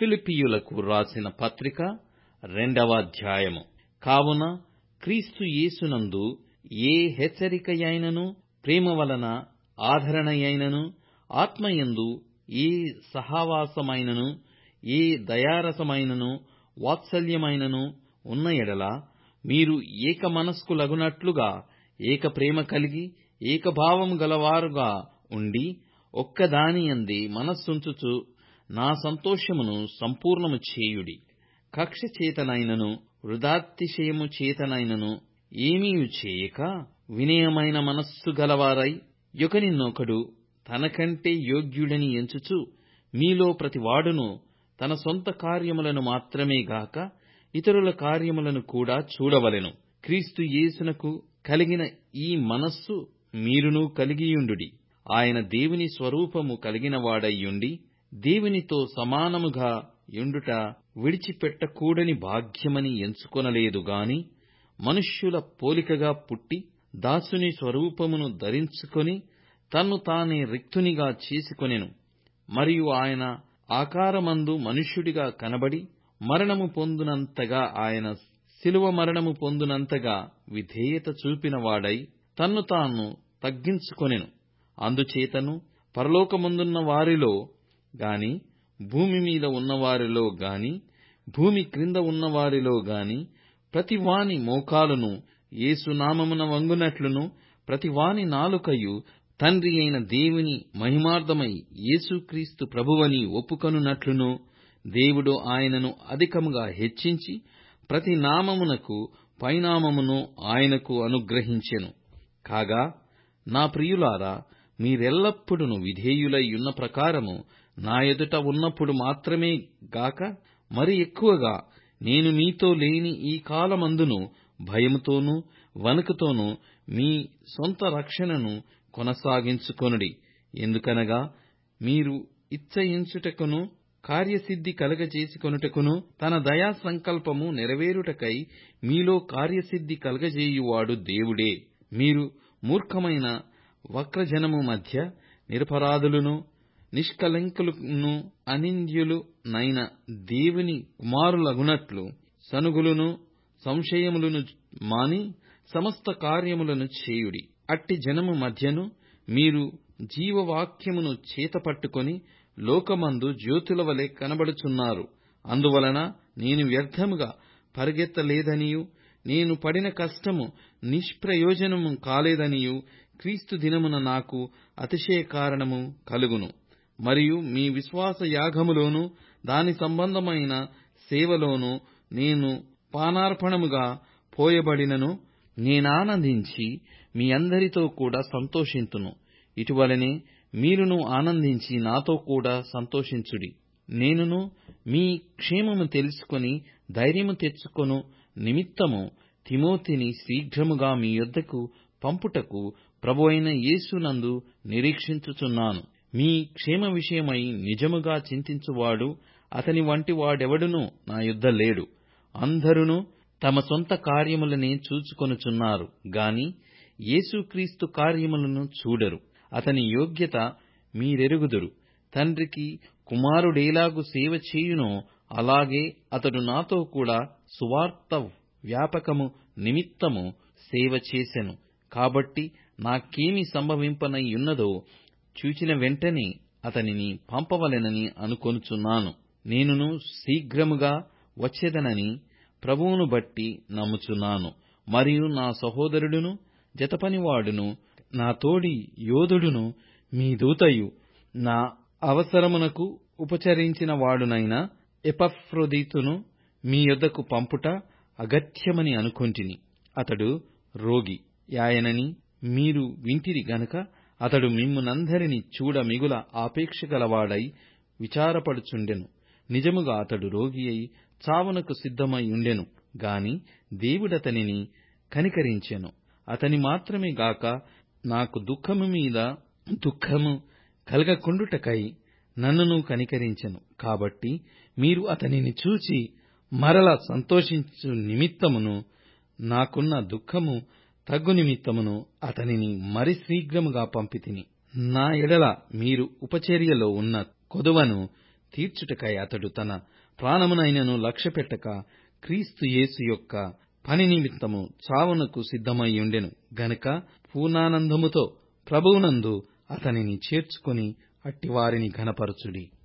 ఫిలిప్పీయులకు రాసిన పత్రిక రెండవ అధ్యాయము కావున క్రీస్తు యేసునందు ఏ హెచ్చరికయైనను ప్రేమ వలన ఆదరణయైనను ఆత్మయందు ఏ సహవాసమైనను ఏ దయారసమైనను వాత్సల్యమైనను ఉన్న ఎడల మీరు ఏక మనస్కులగునట్లుగా ఏక ప్రేమ కలిగి ఏకభావము గలవారుగా ఉండి ఒక్కదానియందే మనస్సుంచుచు నా సంతోషమును సంపూర్ణము చేయుడి కక్ష చేతనైనను వృథాతిశయము చేతనైనను ఏమీయు చేయక వినయమైన మనస్సు గలవారై ఒకనినొకడు తనకంటే యోగ్యుడని ఎంచుచు మీలో ప్రతివాడును తన సొంత కార్యములను మాత్రమే గాక ఇతరుల కార్యములను కూడా చూడవలెను క్రీస్తు యేసునకు కలిగిన ఈ మనస్సు మీరును కలిగియుండుడి ఆయన దేవుని స్వరూపము కలిగినవాడైయుండి దేవునితో సమానముగా యుండుట విడిచిపెట్టకూడని భాగ్యమని ఎంచుకొనలేదు గాని మనుష్యుల పోలికగా పుట్టి దాసుని స్వరూపమును ధరించుకొని తన్ను తానే రిక్తునిగా చేసుకొనెను మరియు ఆయన ఆకారమందు మనుష్యుడిగా కనబడి మరణము పొందునంతగా ఆయన శిలువ మరణము పొందునంతగా విధేయత చూపిన వాడై తన్ను తాను తగ్గించుకొనెను అందుచేతను పరలోకమందున్న వారిలో గాని భూమి మీద ఉన్నవారిలో గాని భూమి క్రింద ఉన్నవారిలో గాని ప్రతివాని మోకాలును యేసునామమున వంగునట్లును ప్రతివాని నాలుకయు తండ్రి అయిన దేవుని మహిమార్థమై యేసుక్రీస్తు ప్రభువని ఒప్పుకొనున్నట్లును దేవుడు ఆయనను అధికముగా హెచ్చించి ప్రతి నామమునకు పైనామమును ఆయనకు అనుగ్రహించెను కాగా నా ప్రియులారా మీరెల్లప్పుడూ విధేయులై ఉన్న ప్రకారము నా ఎదుట ఉన్నప్పుడు మాత్రమే గాక మరి ఎక్కువగా నేను మీతో లేని ఈ కాలమందును భయముతోనూ వణుకుతోనూ మీ సొంత రక్షణను కొనసాగించుకొనుడి ఎందుకనగా మీరు ఇచ్చయించుటకును కార్యసిద్ధి కలగజేసుకొనుటకును తన దయా సంకల్పము నెరవేరుటకై మీలో కార్యసిద్ధి కలగజేయువాడు దేవుడే మీరు మూర్ఖమైన వక్రజనము మధ్య నిరపరాధులను నిష్కలంకులను అనింద్యులు నైన దేవుని కుమారులగునట్లు సనుగులను సంశయములను మాని సమస్త కార్యములను చేయుడి అట్టి జనము మధ్యను మీరు జీవవాక్యమును చేతపట్టుకొని లోకమందు జ్యోతుల వలె కనబడుచున్నారు అందువలన నేను వ్యర్థముగా పరిగెత్తలేదనియు నేను పడిన కష్టము నిష్ప్రయోజనము కాలేదనియు క్రీస్తు దినమున నాకు అతిశయ కారణము కలుగును మరియు మీ విశ్వాస యాగములోను దాని సంబంధమైన సేవలోను నేను పానార్పణముగా పోయబడినను నేనానందించి మీ అందరితో కూడా సంతోషింతును ఇటువలనే మీరును ఆనందించి నాతో కూడా సంతోషించుడి నేనును మీ క్షేమము తెలుసుకొని ధైర్యము తెచ్చుకొను నిమిత్తము తిమోతిని శీఘ్రముగా మీ యొద్దకు పంపుటకు ప్రభువైన యేసునందు నిరీక్షించుచున్నాను మీ క్షేమ విషయమై నిజముగా చింతించువాడు అతని వంటి వాడెవడునూ నా యొద్ద లేడు అందరును తమ సొంత కార్యములనే చూచుకొనుచున్నారు గాని యేసుక్రీస్తు కార్యములను చూడరు అతని యోగ్యత మీరెరుగుదురు తండ్రికి కుమారుడేలాగు సేవ చేయునో అలాగే అతడు నాతో కూడా సువార్త వ్యాపకము నిమిత్తము సేవ చేసెను కాబట్టి నాకేమి సంభవింపనయ్యున్నదో చూచిన వెంటనే అతనిని పంపవలెనని అనుకొనుచున్నాను నేనును శీఘ్రముగా వచ్చేదనని ప్రభువును బట్టి నమ్ముచున్నాను మరియు నా సహోదరుడును జతపనివాడును నా తోడి యోధుడును మీ దూతయు నా అవసరమునకు ఉపచరించిన వాడునైన ఎపఫ్రొదీతును మీ యొద్దకు పంపుట అగత్యమని అనుకొంటిని అతడు రోగి యాయనని మీరు వింటిరి గనుక అతడు మిమ్మునందరిని చూడ మిగుల ఆపేక్ష గలవాడై విచారపడుచుండెను నిజముగా అతడు రోగి అయి చావునకు సిద్ధమై ఉండెను గాని దేవుడతనిని కనికరించెను అతని మాత్రమే గాక నాకు దుఃఖము మీద దుఃఖము కలగకుండుటకై నన్నును కనికరించెను కాబట్టి మీరు అతనిని చూచి మరల సంతోషించు నిమిత్తమును నాకున్న దుఃఖము తగ్గు నిమిత్తమును అతనిని మరి శీఘ్రముగా పంపితిని నా ఎడల మీరు ఉపచర్యలో ఉన్న కొదువను తీర్చుటకై అతడు తన ప్రాణమునైనను లక్ష్యపెట్టక క్రీస్తు యేసు యొక్క పని నిమిత్తము చావునకు సిద్ధమైయుండెను గనుక పూర్ణానందముతో ప్రభువునందు అతనిని చేర్చుకొని అట్టివారిని ఘనపరచుడి